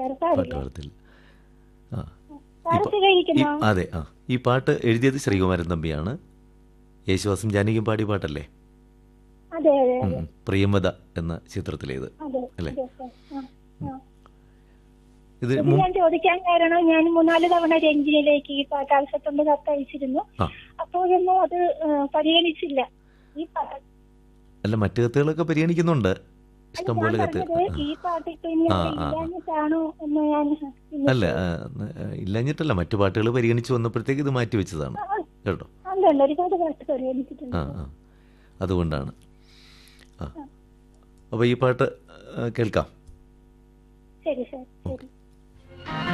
Sir പാട്ട് പാടില്ല പാടത്തില്ല ആ സാർ ഈ സുഖയിരിക്കുന്നോ അതെ ആ ഈ പാട്ട് എഴുതിയത് ശ്രീകുമാരൻ തമ്പിയാണ് യേശുദാസും ജാനകിയും പാടിയ പാട്ടല്ലേ അതെ അതെ ഉം, ഉം. പ്രിയമത എന്ന ചിത്രത്തിലേത് അതെ അല്ലേ? അതെ സാർ ആ, ആ. ഇത് ഇത് മു- ഞാൻ ചോദിക്കാൻ കാരണം ഞാൻ മൂന്നാല് തവണ രഞ്ജിനിലേക്ക് ഈ പാട്ട് ആവശ്യത്തോണ്ട് കത്തയച്ചിരുന്നു ആ അപ്പോഴൊന്നും അത് ആ, പരിഗണിച്ചില്ല ഈ പാട്ട് അല്ല മറ്റു കത്തുകളൊക്കെ പരിഗണിക്കുന്നുണ്ട് അല്ല, ഇഷ്ടം ഞാൻ പോലെ കത്ത് പറഞ്ഞത് ഈ പാട്ട് ഇപ്പൊ ഇന്ന് ആ, ആ, ആ. ഇല്ലാഞ്ഞിട്ടാണോ എന്ന് ഞാൻ അല്ല ആ, ആ, ഇല്ലാഞ്ഞിട്ടല്ല മറ്റു പാട്ടുകൾ പരിഗണിച്ച് വന്നപ്പോഴത്തേക്ക് ഇത് മാറ്റി വെച്ചതാണ് കേട്ടോ അല്ലല്ല ഒരുപാട് പാട്ട് പരിഗണിച്ചിട്ടുണ്ട് ആ ആ അതുകൊണ്ടാണ് ആ അപ്പോൾ ഈ പാട്ട് ആ, കേൾക്കാം ശരി സാർ ശരി